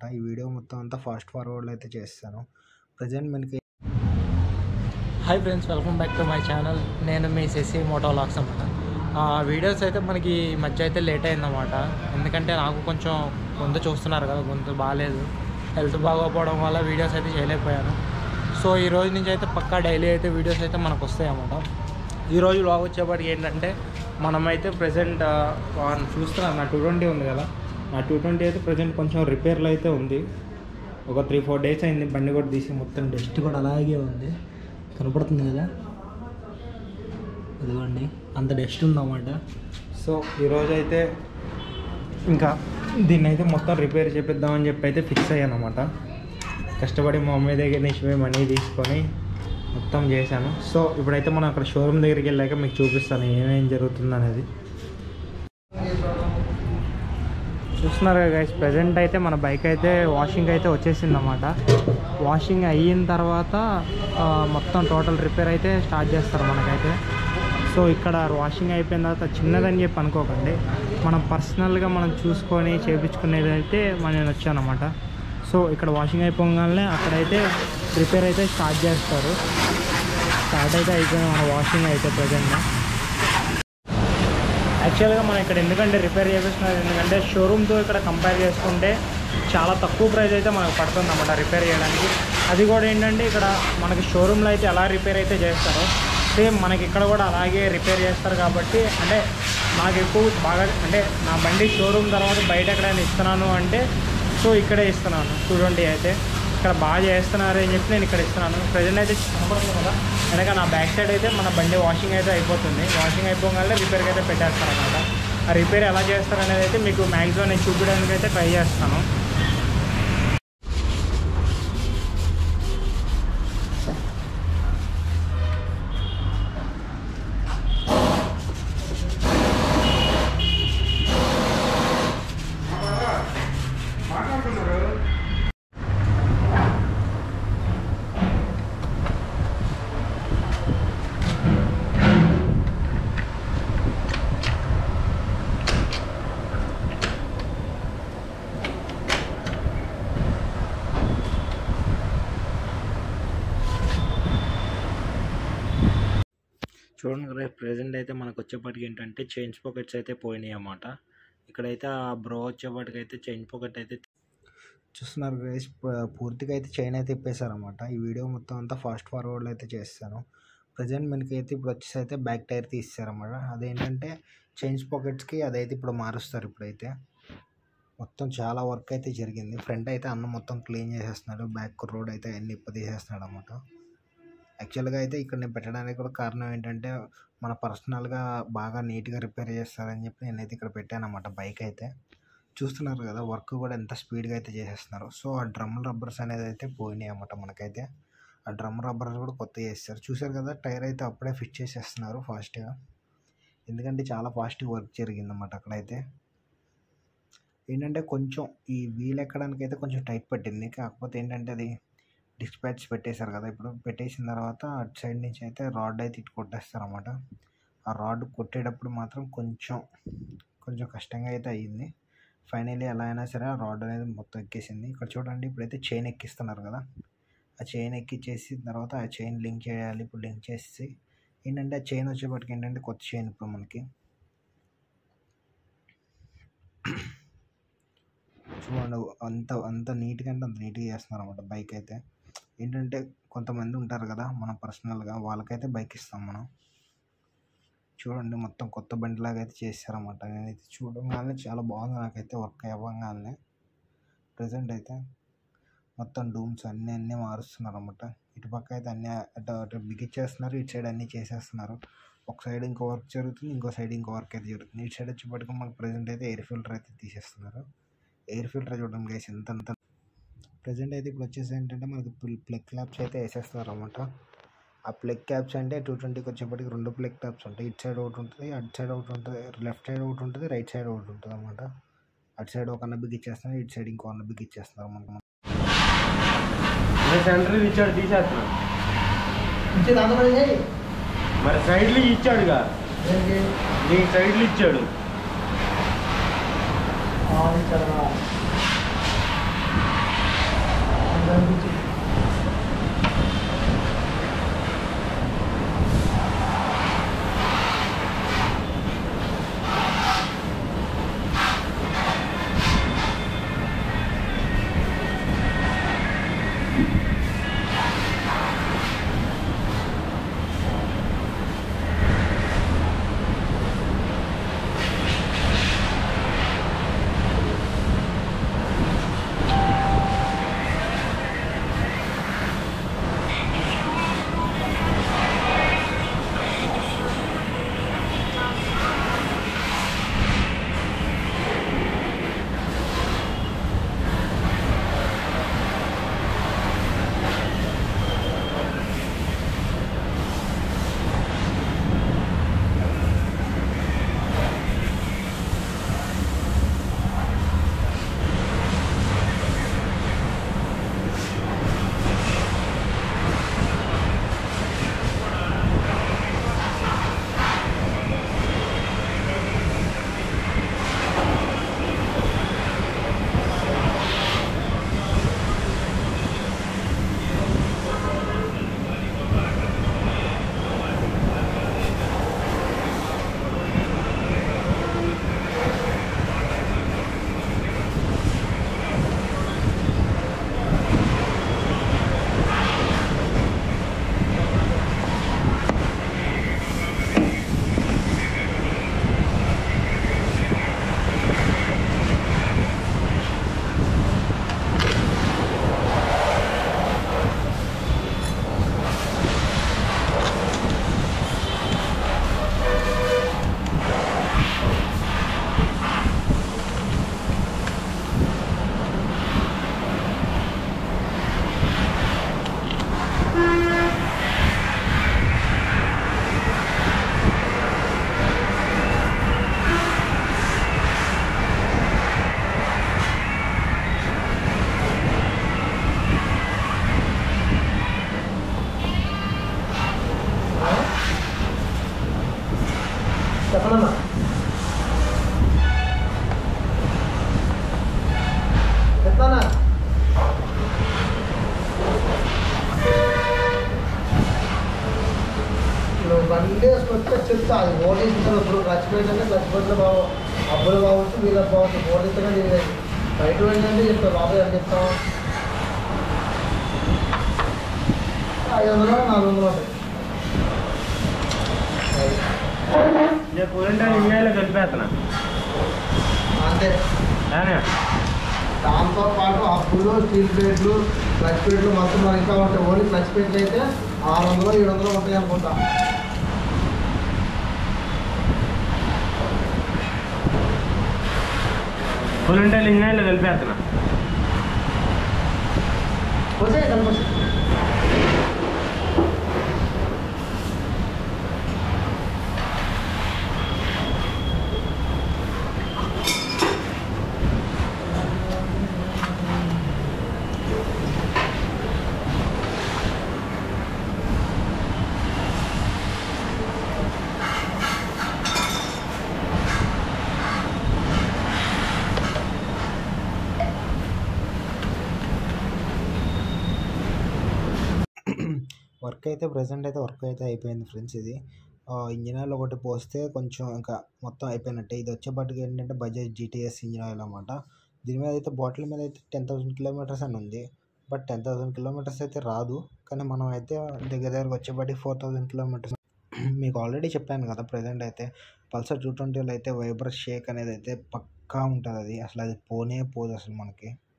అనమాట ఈ వీడియో మొత్తం అంతా ఫాస్ట్ ఫార్వర్డ్లో అయితే చేస్తాను ప్రజెంట్ మనకి hi friends welcome back to my channel నేను మీ శశి మోటో లాక్స్ అనమాట వీడియోస్ అయితే మనకి ఈ మధ్య అయితే లేట్ అయిందన్నమాట ఎందుకంటే నాకు కొంచెం గొంతు చూస్తున్నారు కదా గొంతు బాగాలేదు హెల్త్ బాగోకపోవడం వల్ల వీడియోస్ అయితే చేయలేకపోయాను సో ఈ రోజు నుంచి అయితే పక్కా డైలీ అయితే వీడియోస్ అయితే మనకు వస్తాయి అన్నమాట ఈ రోజు లాగ్ వచ్చేప్పటికి ఏంటంటే మనమైతే ప్రజెంట్ చూస్తున్నాను నా టూ ట్వంటీ ఉంది కదా నా టూ ట్వంటీ అయితే ప్రజెంట్ కొంచెం రిపేర్లో అయితే ఉంది ఒక త్రీ ఫోర్ డేస్ అయింది బండి కూడా తీసి మొత్తం డస్ట్ కూడా అలాగే ఉంది కనపడుతుంది కదా ఇదిగోండి అంత డస్ట్ ఉందన్నమాట సో ఈరోజు అయితే ఇంకా దీన్ని అయితే మొత్తం రిపేర్ చేపిద్దామని చెప్పి అయితే ఫిక్స్ అయ్యాను అనమాట కష్టపడి మా మమ్మీ దగ్గర నుంచి పోయి మనీ తీసుకొని మొత్తం చేశాను సో ఇప్పుడైతే మనం అక్కడ షోరూమ్ దగ్గరికి వెళ్ళాక మీకు చూపిస్తాను ఏమేం జరుగుతుంది అనేది చూస్తున్నారు కదా గైస్ ప్రజెంట్ అయితే మన బైక్ అయితే వాషింగ్ అయితే వచ్చేసింది అన్నమాట వాషింగ్ అయిన తర్వాత ఆ, మొత్తం టోటల్ రిపేర్ అయితే స్టార్ట్ చేస్తారు మనకైతే సో ఇక్కడ వాషింగ్ అయిపోయిన తర్వాత చిన్నదని చెప్పి అనుకోకండి మనం పర్సనల్గా మనం చూసుకొని చేయించుకునేది అయితే మనం వచ్చానమాట సో ఇక్కడ వాషింగ్ అయిపోగానే అక్కడైతే రిపేర్ అయితే స్టార్ట్ చేస్తారు స్టార్ట్ అయితే అయిపోయింది మన వాషింగ్ అయితే ప్రజెంట్ యాక్చువల్గా మనం ఇక్కడ ఎందుకంటే రిపేర్ చేపిస్తున్నారు ఎందుకంటే షోరూమ్తో ఇక్కడ కంపేర్ చేసుకుంటే చాలా తక్కువ ప్రైస్ అయితే మనకు పడుతుంది అన్నమాట రిపేర్ చేయడానికి అది కూడా ఏంటంటే ఇక్కడ మనకి షోరూంలో అయితే ఎలా రిపేర్ అయితే చేస్తారో సేమ్ మనకి ఇక్కడ కూడా అలాగే రిపేర్ చేస్తారు కాబట్టి అంటే నాకు ఎక్కువ బాగా అంటే నా బండి షోరూమ్ తర్వాత బయట ఎక్కడైనా ఇస్తున్నాను అంటే సో ఇక్కడే ఇస్తున్నాను టూ ట్వంటీ అయితే ఇక్కడ బాగా చేస్తున్నారు అని చెప్పి నేను ఇక్కడ ఇస్తున్నాను ప్రజెంట్ అయితే కనపడుతుంది కదా వెనక నా బ్యాక్ సైడ్ అయితే మన బండి వాషింగ్ అయితే అయిపోతుంది వాషింగ్ అయిపోగానే రిపేర్కి అయితే పెట్టేస్తాను అనమాట ఆ రిపేర్ ఎలా చేస్తారు అనేది అయితే మీకు మ్యాక్సిమం నేను చూపించడానికి అయితే ట్రై చేస్తాను చూడండి కదా ప్రజెంట్ అయితే మనకు వచ్చేప్పటికి ఏంటంటే చైన్స్ పాకెట్స్ అయితే పోయినాయి అన్నమాట ఇక్కడైతే ఆ బ్రో వచ్చేప్పటికి అయితే చైన్ పాకెట్ అయితే చూస్తున్నారు గైస్ పూర్తిగా అయితే చైన్ అయితే ఇప్పేశారనమాట ఈ వీడియో మొత్తం అంతా ఫాస్ట్ ఫార్వర్డ్లో అయితే చేస్తాను ప్రజెంట్ మనకి అయితే ఇప్పుడు వచ్చేసి అయితే బ్యాక్ టైర్ తీస్తారన్నమాట అదేంటంటే చైన్స్ పాకెట్స్కి అదైతే ఇప్పుడు మారుస్తారు ఇప్పుడైతే మొత్తం చాలా వర్క్ అయితే జరిగింది ఫ్రంట్ అయితే అన్న మొత్తం క్లీన్ చేసేస్తున్నాడు బ్యాక్ రోడ్ అయితే అన్ని ఇప్ప తీసేస్తున్నాడు అనమాట యాక్చువల్గా అయితే ఇక్కడ నేను పెట్టడానికి కూడా కారణం ఏంటంటే మన పర్సనల్గా బాగా నీట్గా రిపేర్ చేస్తారని చెప్పి నేనైతే ఇక్కడ పెట్టాను అనమాట బైక్ అయితే చూస్తున్నారు కదా వర్క్ కూడా ఎంత స్పీడ్గా అయితే చేసేస్తున్నారు సో ఆ డ్రమ్ రబ్బర్స్ అనేది అయితే పోయినాయి అన్నమాట మనకైతే ఆ డ్రమ్ రబ్బర్స్ కూడా కొత్త చేస్తారు చూసారు కదా టైర్ అయితే అప్పుడే ఫిట్ చేసేస్తున్నారు ఫాస్ట్గా ఎందుకంటే చాలా ఫాస్ట్గా వర్క్ జరిగిందన్నమాట అక్కడైతే ఏంటంటే కొంచెం ఈ వీల్ ఎక్కడానికి అయితే కొంచెం టైట్ పట్టింది కాకపోతే ఏంటంటే అది డిస్పాచ్ పెట్టేశారు కదా ఇప్పుడు పెట్టేసిన తర్వాత అటు సైడ్ నుంచి అయితే రాడ్ అయితే ఇటు కొట్టేస్తారు అన్నమాట ఆ రాడ్ కొట్టేటప్పుడు మాత్రం కొంచెం కొంచెం కష్టంగా అయితే అయ్యింది ఫైనలీ ఎలా అయినా సరే ఆ రాడ్ అనేది మొత్తం ఎక్కేసింది ఇక్కడ చూడండి ఇప్పుడైతే చైన్ ఎక్కిస్తున్నారు కదా ఆ చైన్ ఎక్కిచ్చేసి తర్వాత ఆ చైన్ లింక్ చేయాలి ఇప్పుడు లింక్ చేసి ఏంటంటే ఆ చైన్ వచ్చేప్పటికి ఏంటంటే కొత్త చైన్ ఇప్పుడు మనకి చూడండి అంత అంత నీట్గా అంటే అంత నీట్గా చేస్తున్నారు అనమాట బైక్ అయితే ఏంటంటే కొంతమంది ఉంటారు కదా మనం పర్సనల్గా వాళ్ళకైతే బైక్ ఇస్తాం మనం చూడండి మొత్తం కొత్త బండిలాగా అయితే చేశారన్నమాట నేనైతే చూడగానే చాలా బాగుంది నాకైతే వర్క్ అవ్వగానే ప్రజెంట్ అయితే మొత్తం డూమ్స్ అన్నీ అన్నీ మారుస్తున్నారు అనమాట ఇటుపక్క అయితే అన్నీ అటు అటు బిగించేస్తున్నారు ఇటు సైడ్ అన్నీ చేసేస్తున్నారు ఒక సైడ్ ఇంకో వర్క్ జరుగుతుంది ఇంకో సైడ్ ఇంకో వర్క్ అయితే జరుగుతుంది ఇటు సైడ్ వచ్చేప్పటికి మనకు ప్రజెంట్ అయితే ఎయిర్ ఫిల్టర్ అయితే తీసేస్తున్నారు ఎయిర్ ఫిల్టర్ చూడడం గైస్ ఎంత అంత ప్రజెంట్ అయితే ఇప్పుడు వచ్చేసి ఏంటంటే మనకి ప్లగ్ క్లాప్స్ అయితే వేసేస్తున్నారు అనమాట ఆ ప్లగ్ క్యాప్స్ అంటే టూ ట్వంటీకి వచ్చేప్పటికి రెండు ప్లగ్ క్యాప్స్ ఉంటాయి ఇటు సైడ్ ఒకటి ఉంటుంది అటు సైడ్ ఒకటి ఉంటుంది లెఫ్ట్ సైడ్ ఒకటి ఉంటుంది రైట్ సైడ్ ఒకటి ఉంటుంది అనమాట అటు సైడ్ ఒక అన్న బిగ్ ఇచ్చేస్తున్నారు ఇటు సైడ్ ఇంకో అన్న బిగ్ ఇచ్చేస్తున్నారు మనకు సెంటర్ ఇచ్చాడు తీసేస్తున్నాడు ఇచ్చేది అందరూ చేయి మరి సైడ్లు ఇచ్చాడుగా ఏంటి నీకు సైడ్లు ఇచ్చాడు ఆ, ఇచ్చారా? కనిపించి చెప్పనమ్మా చెప్తానా నువ్వు బండి వేసుకొస్తే చెప్తా అది ఓటీస్ ఇప్పుడు క్లచ్ ప్లేట్ అంటే క్లచ్ ప్లేట్లో బాగు అబ్బులు బాగొచ్చు వీళ్ళకి బాగొచ్చు ఓటీస్తేనే తెలియదు బయట వెళ్ళండి చెప్తా బాబాయ్ అని చెప్తాం ఐదు వందలు నాలుగు వందలు ఉంటాయి నేను కూలంటే ఇంజనీర్లో కలిపేస్తున్నా అంతే అదే దాంతో పాటు అప్పులు స్టీల్ ప్లేట్లు క్లచ్ ప్లేట్లు మొత్తం మనకి ఇంకా ఉంటాయి ఓన్లీ క్లచ్ ప్లేట్లు అయితే ఆరు వందలు ఏడు వందలు ఉంటాయి అనుకుంటా కూలంటే ఇంజనీర్లో కలిపేస్తున్నా వచ్చాయి కనిపిస్తుంది వర్క్ అయితే ప్రజెంట్ అయితే వర్క్ అయితే అయిపోయింది ఫ్రెండ్స్ ఇది ఇంజిన్ ఆయిల్ ఒకటి పోస్తే కొంచెం ఇంకా మొత్తం అయిపోయినట్టే ఇది వచ్చేపాటికి ఏంటంటే బజాజ్ జీటీఎస్ ఇంజిన్ ఆయిల్ అనమాట దీని మీద అయితే బాటిల్ మీద అయితే టెన్ థౌసండ్ కిలోమీటర్స్ అని ఉంది బట్ టెన్ థౌసండ్ కిలోమీటర్స్ అయితే రాదు కానీ మనం అయితే దగ్గర దగ్గరకు వచ్చేపాటికి ఫోర్ థౌసండ్ కిలోమీటర్స్ మీకు ఆల్రెడీ చెప్పాను కదా ప్రజెంట్ అయితే పల్సర్ టూ ట్వంటీలో అయితే వైబ్రస్ షేక్ అనేది అయితే పక్కా ఉంటుంది అది అసలు అది పోనే పోదు అసలు మనకి